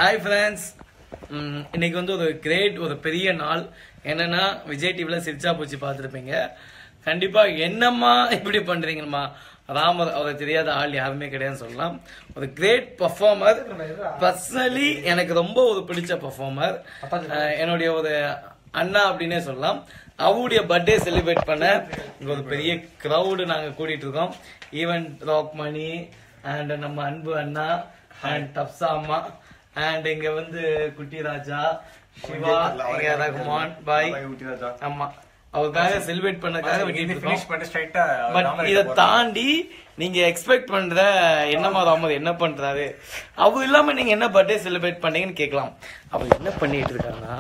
Hi friends இன்னைக்கு வந்து ஒரு கிரேட் ஒரு பெரிய நாள் என்னன்னா விஜய் டிவியில் சிரிச்சா பூச்சி பார்த்துருப்பீங்க கண்டிப்பா என்னம்மா இப்படி பண்றீங்கம்மா ராமர் அவரை தெரியாத ஆள் யாருமே கிடையாதுன்னு சொல்லலாம் ஒரு கிரேட் பர்ஃபார்மர் பர்சனலி எனக்கு ரொம்ப ஒரு பிடிச்ச பர்ஃபார்மர் என்னுடைய ஒரு அண்ணா அப்படின்னே சொல்லலாம் அவருடைய பர்த்டே செலிப்ரேட் பண்ண இங்க ஒரு பெரிய கிரவுடு நாங்க கூட்டிட்டு இருக்கோம் ஈவன் ராக் மணி அண்ட் நம்ம அன்பு அண்ணா அண்ட் தப்சா அம்மா அண்ட் இங்க வந்து குட்டி ராஜா சிவா இங்க ரகுமான் பாய் ஆமா அவருக்காக செலிப்ரேட் பண்ணதுக்காக வெட்டிட்டு இருக்கோம் பட் இத தாண்டி நீங்க எக்ஸ்பெக்ட் பண்ற என்னமா ராமர் என்ன பண்றாரு அவர் இல்லாம நீங்க என்ன பர்த்டே செலிப்ரேட் பண்ணீங்கன்னு கேட்கலாம் அவர் என்ன பண்ணிட்டு இருக்காங்கன்னா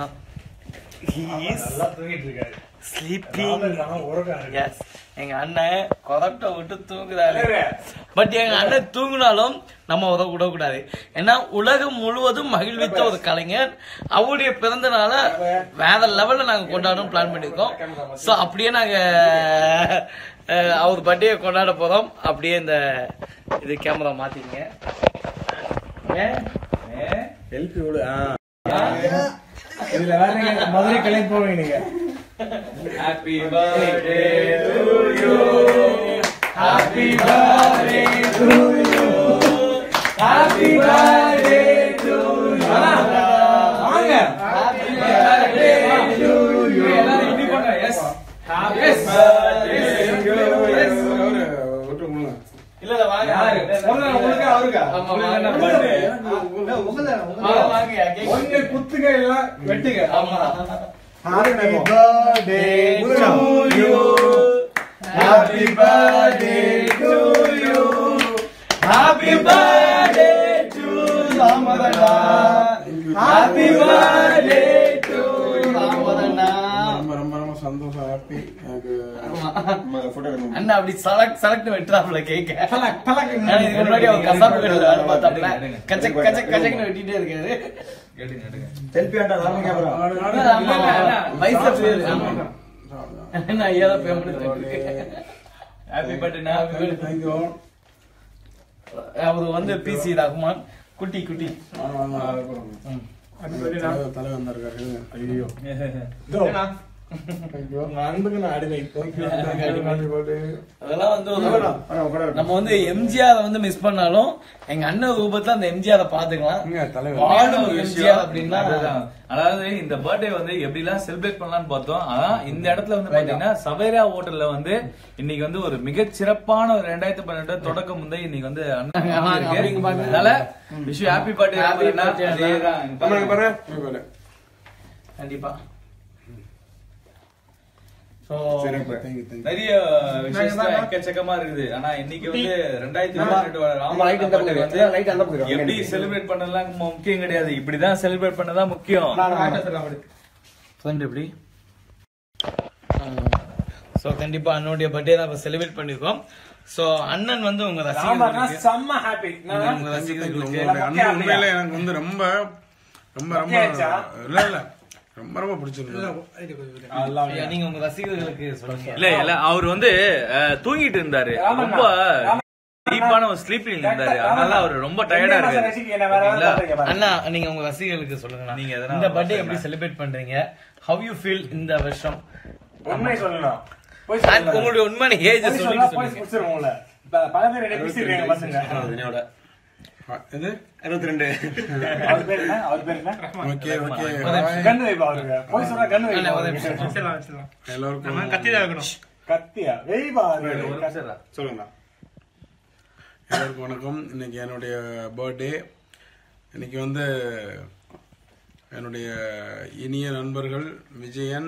ஸ்லீப்பிங் எஸ் எங்க அண்ணன் கொரட்டை விட்டு தூங்குறாரு பட் எங்க அண்ணன் தூங்கினாலும் நம்ம உதவ விடக்கூடாது ஏன்னா உலகம் முழுவதும் மகிழ்வித்த ஒரு கலைஞர் அவருடைய பிறந்த நாளை வேற லெவல்ல நாங்க கொண்டாடணும் பிளான் பண்ணிருக்கோம் சோ அப்படியே நாங்க அஹ், அவர் பர்த்டே கொண்டாட போறோம் அப்படியே இந்த இது கேமரா மாத்திங்க ஏன்? ஹெல்ப் விடு ஆ. இதுல வேற நீங்க மதுரை கிளம்பி போவீங்க நீங்க Happy birthday to you. Happy birthday to you. Happy birthday to you. வாங்க Happy birthday to you. எல்லாரும் இப்படி போங்க yes Happy birthday to you. Yes. விட்டு கொடுங்க இல்ல இல்ல வாங்க யாரு? உங்களுக்கு- உங்களுக்கு அவருக்கா? ஆமா, உங்களுக்கு என்ன வாங்க. birthday? வாங்க, வாங்கய்யா, கேக். ஒண்ணு குத்துங்க இல்ல வெட்டுங்க ஆமா. Happy birthday to you. Happy birthday to you. Happy birthday to Ramadana. Happy birthday to Ramadana. ரொம்ப ரொம்ப ரொம்ப சந்தோஷம் ஹாப்பி எனக்கு அண்ணா அப்படி சலக் சலக்னு வெட்டுறாப்புல கேக்க பலக், பலக். ஆனா இதுக்கு முன்னாடி அவர் கசாப்பு கடையில வேலை பார்த்தாப்புல கச்சக் கச்சக் கச்சக்னு வெட்டிட்டே இருக்காரு செல்ஃபி ஆண்டா நாம கேமரா ஆமா, ஆமா. வயசுல பேரு ஆமா. நான் ஐயா தான் பேமெண்ட் ஹாப்பி பர்த்டே தேங்க்யூ அவர் வந்து பிசி ரஹ்மான் குட்டி குட்டி ம். தலைவர் வந்திருக்காரு ஐயோ தேங்க்யூ உங்க அன்புக்கு நான் அடிமை தேங்க்யூ அதெல்லாம் வந்து ஒரு- நம்ம வந்து எம்ஜிஆர் வந்து மிஸ் பண்ணாலும் எங்க அண்ணன் ரூபத்துல அந்த எம்ஜிஆர் பாத்துக்கலாம் இங்க தலைவர் வாழும் எம்ஜிஆர் அப்படின்னா அதுதான். அதாவது இந்த பர்த்டே வந்து எப்படி எல்லாம் செலிப்ரேட் பண்ணலாம்னு பார்த்தோம் ஆனா இந்த இடத்துல வந்து பாத்தீங்கன்னா சவேரா ஹோட்டல்ல வந்து இன்னைக்கு வந்து ஒரு மிகச் சிறப்பான ஒரு ரெண்டாயிரத்தி பன்னெண்டு தொடக்கம் வந்து இன்னைக்கு வந்து அண்ணன் ஆமா, இருக்கு. அப்படிங்க பாருங்க. அதனால wish happy birthday Happy birthday, அண்ணா. பாரு கண்டிப்பா So, தேங்க்யூ தேங்க்யூ நிறைய விஷயம் எக்கச்சக்கமா இருக்குது ஆனா இன்னைக்கு வந்து ரெண்டாயிரத்தி பன்னெண்டு ராமநாதன் birthday வந்து எப்படி செலிப்ரேட் பண்ணலாம் முக்கியம் கிடையாது இப்படிதான் செலிப்ரேட் பண்ணதான் முக்கியம் friend எப்படி ஸோ கண்டிப்பா அண்ணனுடைய பர்த்டே தான் இப்போ செலிப்ரேட் பண்ணிருக்கோம் ஸோ அண்ணன் வந்து உங்க ரசிகர்களுக்கு செம்ம ஹாப்பி உங்க ரசிகர்களுக்கு உங்களுடைய அன்பு உண்மையில எனக்கு வந்து ரொம்ப ரொம்ப ரொம்ப இல்ல இல்ல ரொம்ப ரொம்ப பிடிச்சிருந்தது ஐயா, நீங்க உங்க ரசிகர்களுக்கு சொல்லுங்க இல்ல இல்ல அவர் வந்து அஹ், தூங்கிட்டு இருந்தாரு ரொம்ப டீப்பான ஒரு ஸ்லீப்பிங் இருந்தாரு அதனால அவர் ரொம்ப டயர்டா இருக்காரு ஓகேங்களா? அண்ணா நீங்க உங்க ரசிகர்களுக்கு சொல்லுங்க நீங்க எதனா இந்த பர்த்டே எப்படி செலிப்ரேட் பண்றீங்க ஹவ் யூ ஃபீல் இந்த வருஷம் உண்மை சொல்லணும் போய் And சொல்லணும். உங்களுடைய உண்மையான ஏஜ் போய் சொன்னா சொல்லிட்டு போய் சொல்லுங்க முடிச்சிருவோம் உங்களை. ப- பல பேர் என்ன பேசிருக்காங்க பசங்க. இது இருபத்தி ரெண்டு அவர் பேர் என்ன? அவர் பேர் என்ன? ஓகே ஓகே கண்ணு வைப்பா அவருக்கு. போய் சொன்னா கண்ணு வைப்பா அண்ணா, ஒரு அவருக்கு. நிமிஷம். எல்லாருக்கும் கத்தியா வெய்வா அவருக்கு. ஒரு நிமிஷம் இருடா. சொல்லுங்க எல்லாருக்கும் வணக்கம் இன்னைக்கு என்னுடைய பர்த்டே இன்னைக்கு வந்து என்னுடைய இனிய நண்பர்கள் விஜயன்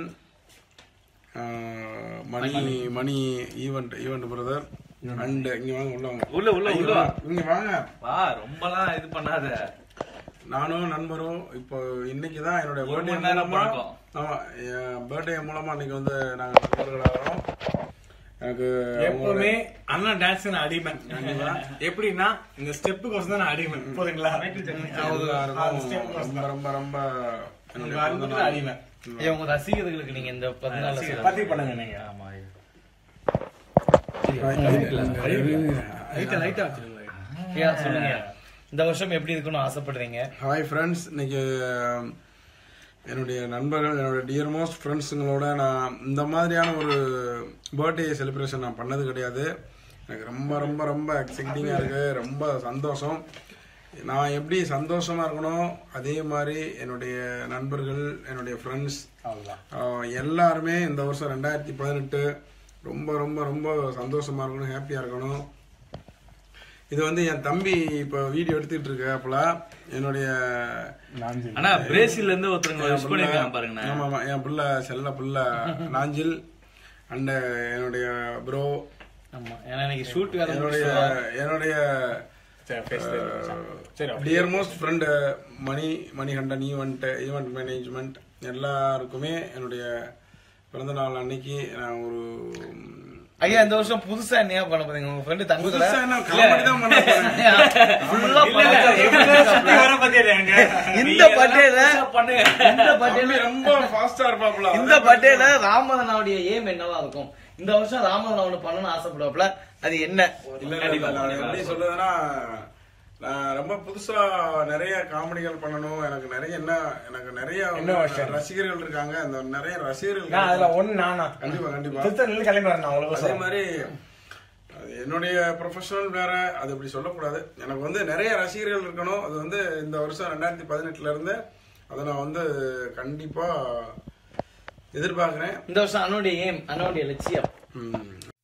ஆஹ், Mani Mani event event brother and இங்க வாங்க உள்ள வாங்க உள்ள உள்ள உள்ள வா. இங்க வாங்க வா ரொம்பலாம் இது பண்ணாத நானும் நண்பரும் இப்போ இன்னைக்கு தான் என்னுடைய ஒரு பர்த்டே மணி நேரம் மூலமா பழக்கம். ஆமா என் பர்த்டே மூலமா இன்னைக்கு வந்து நாங்க நண்பர்களாகிறோம் எனக்கு எப்பவுமே அண்ணன் டான்ஸ் நான் அடிமை எப்படின்னா இந்த ஸ்டெப்புக்கு தான் நான் அடிமை போதுங்களா எல்லாருக்கும் ரொம்ப ரொம்ப ரொம்ப என்னுடைய உங்க அன்புக்கு நான் அடிமை ஐயா, உங்க ரசிகர்களுக்கு நீங்க இந்த பதினாலு சொல்லுங்க. பதிவு பண்ணுங்க நீங்க ஆமா லைட்டா லைட்டா வச்சிருங்க ஐயா, சொல்லுங்க இந்த வருஷம் எப்படி இருக்கணும்னு ஆசைப்படுறீங்க ஹாய் ஃப்ரெண்ட்ஸ் இன்னைக்கு அஹ், என்னுடைய நண்பர்கள் என்னுடைய டியர் மோஸ்ட் ஃப்ரெண்ட்ஸுங்களோட நான் இந்த மாதிரியான ஒரு பர்த்டே செலிப்ரேஷன் நான் பண்ணது கிடையாது எனக்கு ரொம்ப ரொம்ப ரொம்ப எக்ஸைட்டிங்காக இருக்கு ரொம்ப சந்தோஷம் நான் எப்படி சந்தோஷமா இருக்கணும் அதே மாதிரி என்னுடைய நண்பர்கள் என்னுடைய ஃப்ரெண்ட்ஸ் எல்லாருமே இந்த வருஷம் ரெண்டாயிரத்தி பதினெட்டு ரொம்ப ரொம்ப ரொம்ப சந்தோஷமா இருக்கணும் ஹாப்பியா இருக்கணும் இது வந்து என் தம்பி இப்போ வீடியோ எடுத்துட்டு இருக்காப்புல என்னுடைய ஆனா பிரேசில்ல இருந்து ஒருத்தருங்க விஷ் பண்ணிருக்காங்க பாருங்கண்ணா ஆமா ஆமா என் பிள்ளை செல்ல பிள்ளை நாஞ்சில் அண்ட் என்னுடைய ப்ரோ ஆமா ஏன்னா இன்னைக்கு ஷூட் வேற என்னுடைய என்னுடைய dear most friend Mani Manikandan event event management எல்லாருக்குமே என்னுடைய பிறந்த நாள் அன்னைக்கு நான் ஒரு ஐயா இந்த வருஷம் புதுசா என்ன பண்ண போறீங்க உங்க ஃப்ரெண்டு தங்க புதுசா என்ன காமெடி தான் பண்ண போறேன் ஃபுல்லா இந்த பட்டேல பண்ணுங்க இந்த பட்டேல தம்பி ரொம்ப ஃபாஸ்டா இருப்பாப்ல இந்த பட்டேல ராமதனாவுடைய ஏம் என்னவா இருக்கும் இந்த வருஷம் ராமதன் ஒண்ணு பண்ணணும்னு ஆசைப்படுவாப்ல அது என்ன இல்ல, இல்ல, இல்ல, நான் எப்படி சொல்றதுன்னா நான் ரொம்ப புதுசா நிறைய காமெடிகள் பண்ணணும் எனக்கு நிறைய என்ன எனக்கு நிறைய ரசிகர்கள் இருக்காங்க அந்த நிறைய ரசிகர்கள் நான் அதுல ஒண்ணு நானா கண்டிப்பா கண்டிப்பா திருத்தணில கிளம்பி வரேன் நான் அதே அவ்வளவு மாதிரி அது என்னுடைய ப்ரொஃபஷனல் வேற அது இப்படி சொல்லக்கூடாது எனக்கு வந்து நிறைய ரசிகர்கள் இருக்கணும் அது வந்து இந்த வருஷம் ரெண்டாயிரத்தி பதினெட்டுல இருந்து அதை நான் வந்து கண்டிப்பா எதிர்பார்க்கிறேன் இந்த வருஷம் அண்ணனுடைய ஏம் அண்ணனுடைய லட்சியம் ம்.